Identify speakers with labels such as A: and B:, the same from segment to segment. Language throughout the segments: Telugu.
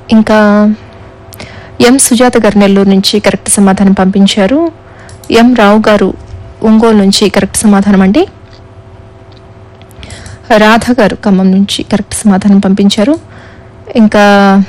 A: ఇంకా ఎం సుజాత గారు నెల్లూరు నుంచి కరెక్ట్ సమాధానం పంపించారు ఎం రావు గారు ఒంగోలు నుంచి కరెక్ట్ సమాధానం అండి రాధ గారు ఖమ్మం నుంచి కరెక్ట్ సమాధానం పంపించారు ఇంకా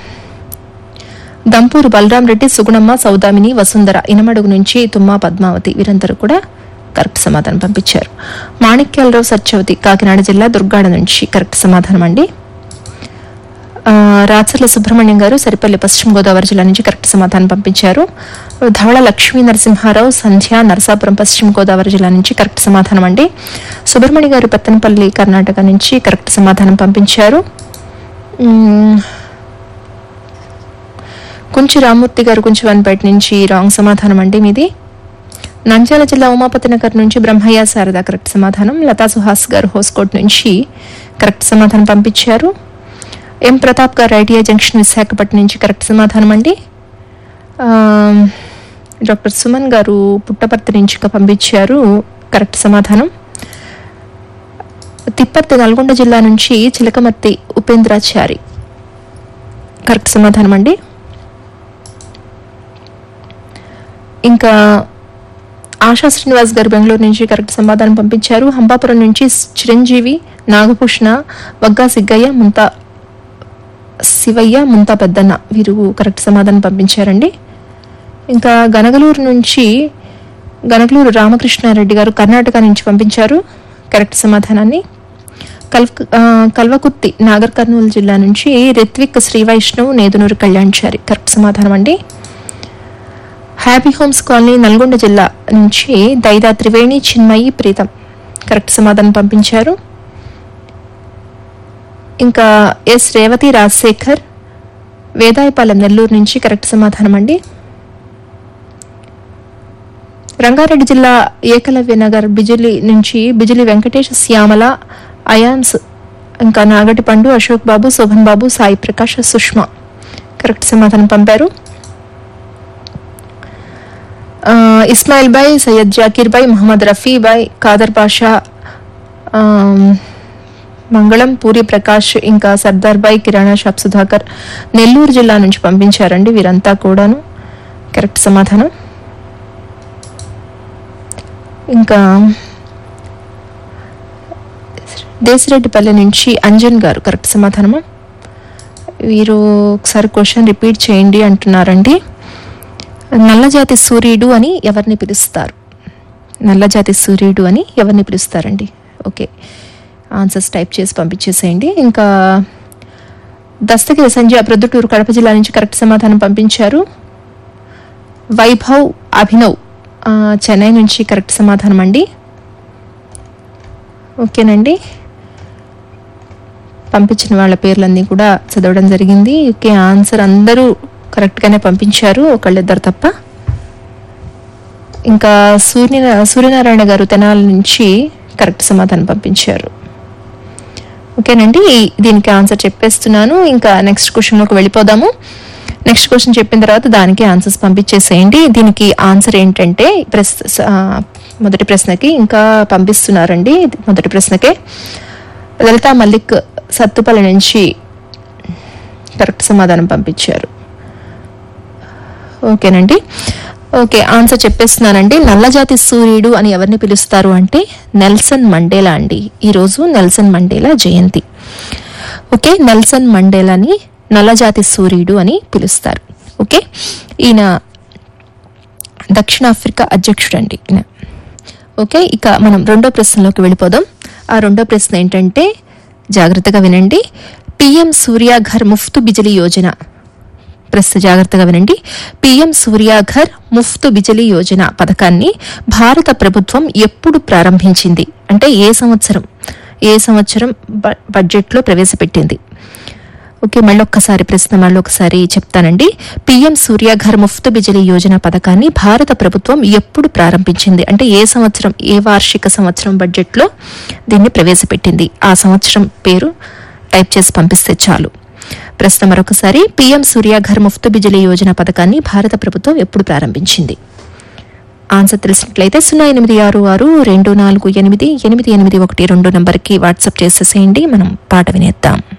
A: దంపూరు బలరాం రెడ్డి సుగుణమ్మ సౌదామిని వసుంధర ఇనమడుగు నుంచి తుమ్మా పద్మావతి వీరందరూ కూడా కరెక్ట్ సమాధానం పంపించారు మాణిక్యాలరావు సత్యవతి కాకినాడ జిల్లా దుర్గాడ నుంచి కరెక్ట్ సమాధానం అండి ఆ, రాచర్ల సుబ్రహ్మణ్యం గారు సరిపల్లి పశ్చిమ గోదావరి జిల్లా నుంచి కరెక్ట్ సమాధానం పంపించారు ధవళ లక్ష్మీ నరసింహారావు సంధ్య నరసాపురం పశ్చిమ గోదావరి జిల్లా నుంచి కరెక్ట్ సమాధానం అండి సుబ్రహ్మణ్య గారు పెత్తనపల్లి కర్ణాటక నుంచి కరెక్ట్ సమాధానం పంపించారు మ్మ్. కుంచి రామూర్తి గారు కుంచివన్పేట నుంచి రాంగ్ సమాధానం అండి మీది నంద్యాల జిల్లా ఉమాపతి నగర్ నుంచి బ్రహ్మయ్య శారద కరెక్ట్ సమాధానం లతా సుహాస్ గారు హోస్కోట్ నుంచి కరెక్ట్ సమాధానం పంపించారు ఎం ప్రతాప్ గారు ఐటీఐ జంక్షన్ విశాఖపట్నం నుంచి కరెక్ట్ సమాధానం అండి ఆ, డాక్టర్ సుమన్ గారు పుట్టపర్తి నుంచి ఇక పంపించారు కరెక్ట్ సమాధానం తిప్పర్తి నల్గొండ జిల్లా నుంచి చిలకమర్తి ఉపేంద్రాచారి కరెక్ట్ సమాధానం అండి ఇంకా ఆశా శ్రీనివాస్ గారు బెంగళూరు నుంచి కరెక్ట్ సమాధానం పంపించారు హంపాపురం నుంచి చిరంజీవి నాగభూషణ వగ్గా సిగ్గయ్య ముంతా శివయ్య ముంతా పెద్దన్న వీరు కరెక్ట్ సమాధానం పంపించారండి ఇంకా గనగలూరు నుంచి గనగలూరు రామకృష్ణారెడ్డి గారు కర్ణాటక నుంచి పంపించారు కరెక్ట్ సమాధానాన్ని కల్వ ఆ, కల్వకుర్తి నాగర్ కర్నూలు జిల్లా నుంచి రిత్విక్ శ్రీ వైష్ణవ్ నేదునూరు కళ్యాణ్చారి కరెక్ట్ సమాధానం అండి హ్యాపీ హోమ్స్ కాలనీ నల్గొండ జిల్లా నుంచి దైదా త్రివేణి చిన్మయి ప్రీతం కరెక్ట్ సమాధానం పంపించారు ఇంకా ఎస్ రేవతి రాజశేఖర్ వేదాయపాలెం నెల్లూరు నుంచి కరెక్ట్ సమాధానం అండి రంగారెడ్డి జిల్లా ఏకలవ్య నగర్ బిజిలి నుంచి బిజిలి వెంకటేష్ శ్యామల అయాన్స్ ఇంకా నాగటి పండు అశోక్ బాబు శోభన్ బాబు సాయి ప్రకాష్ సుష్మా కరెక్ట్ సమాధానం పంపారు ఆ, ఇస్మాయిల్ బాయ్ సయ్యద్ జాకీర్ బాయ్ మహమ్మద్ రఫీ బాయ్ ఖాదర్ పాషా ఆ, మంగళం పూరి ప్రకాష్ ఇంకా సర్దార్ బాయ్ కిరాణా షాప్ సుధాకర్ నెల్లూరు జిల్లా నుంచి పంపించారండి వీరంతా కూడాను కరెక్ట్ సమాధానం ఇంకా దేశరెడ్డిపల్లి నుంచి అంజన్ గారు కరెక్ట్ సమాధానమా వీరు ఒకసారి క్వశ్చన్ రిపీట్ చేయండి అంటున్నారండి నల్లజాతి సూర్యుడు అని ఎవరిని పిలుస్తారు నల్లజాతి సూర్యుడు అని ఎవరిని పిలుస్తారండి ఓకే ఆన్సర్స్ టైప్ చేసి పంపించేసేయండి ఇంకా దస్తగిరి సంజయ్ ప్రొద్దుటూరు కడప జిల్లా నుంచి కరెక్ట్ సమాధానం పంపించారు వైభవ్ అభినవ్ ఆ, చెన్నై నుంచి కరెక్ట్ సమాధానం అండి ఓకేనండి పంపించిన వాళ్ళ పేర్లన్నీ కూడా చదవడం జరిగింది ఓకే ఆన్సర్ అందరూ కరెక్ట్గానే పంపించారు ఒకళ్ళిద్దరు తప్ప ఇంకా సూర్య సూర్యనారాయణ గారు తెనాల నుంచి కరెక్ట్ సమాధానం పంపించారు ఓకేనండి ఈ- దీనికి ఆన్సర్ చెప్పేస్తున్నాను ఇంకా నెక్స్ట్ క్వశ్చన్లోకి వెళ్ళిపోదాము నెక్స్ట్ క్వశ్చన్ చెప్పిన తర్వాత దానికి ఆన్సర్స్ పంపించేసేయండి దీనికి ఆన్సర్ ఏంటంటే ప్రస్ ఆ, మొదటి ప్రశ్నకి ఇంకా పంపిస్తున్నారండి మొదటి ప్రశ్నకే లలితా మల్లిక్ సత్తుపల్లి నుంచి కరెక్ట్ సమాధానం పంపించారు ఓకేనండి ఓకే ఆన్సర్ చెప్పేస్తున్నానండి నల్లజాతి సూర్యుడు అని ఎవరిని పిలుస్తారు అంటే నెల్సన్ మండేలా అండి ఈరోజు నెల్సన్ మండేలా జయంతి ఓకే నెల్సన్ మండేలాని నల్లజాతి సూర్యుడు అని పిలుస్తారు ఓకే ఈయన దక్షిణాఫ్రికా అధ్యక్షుడండి ఈయన ఓకే ఇక మనం రెండో ప్రశ్నలోకి వెళ్ళిపోదాం ఆ రెండో ప్రశ్న ఏంటంటే జాగ్రత్తగా వినండి పిఎం సూర్యాఘర్ ముఫ్తు బిజిలీ యోజన ప్రశ్న జాగ్రత్తగా వినండి పిఎం సూర్యాఘర్ ముఫ్తు బిజిలీ యోజన పథకాన్ని భారత ప్రభుత్వం ఎప్పుడు ప్రారంభించింది అంటే ఏ సంవత్సరం ఏ సంవత్సరం బ- బడ్జెట్లో ప్రవేశపెట్టింది ఓకే మళ్ళీ ఒక్కసారి ప్రశ్న మళ్ళీ ఒకసారి చెప్తానండి పిఎం సూర్యాఘర్ ముఫ్త్ బిజిలీ యోజన పథకాన్ని భారత ప్రభుత్వం ఎప్పుడు ప్రారంభించింది అంటే ఏ సంవత్సరం ఏ వార్షిక సంవత్సరం బడ్జెట్లో దీన్ని ప్రవేశపెట్టింది ఆ సంవత్సరం పేరు టైప్ చేసి పంపిస్తే చాలు ప్రశ్న మరొకసారి పిఎం సూర్యాఘర్ ముఫ్త్ బిజిలీ యోజన పథకాన్ని భారత ప్రభుత్వం ఎప్పుడు ప్రారంభించింది ఆన్సర్ తెలిసినట్లయితే సున్నా ఎనిమిది ఆరు ఆరు రెండు నాలుగు ఎనిమిది ఎనిమిది ఎనిమిది ఒకటి రెండు నంబర్కి వాట్సాప్ చేసేసేయండి మనం పాట వినేద్దాం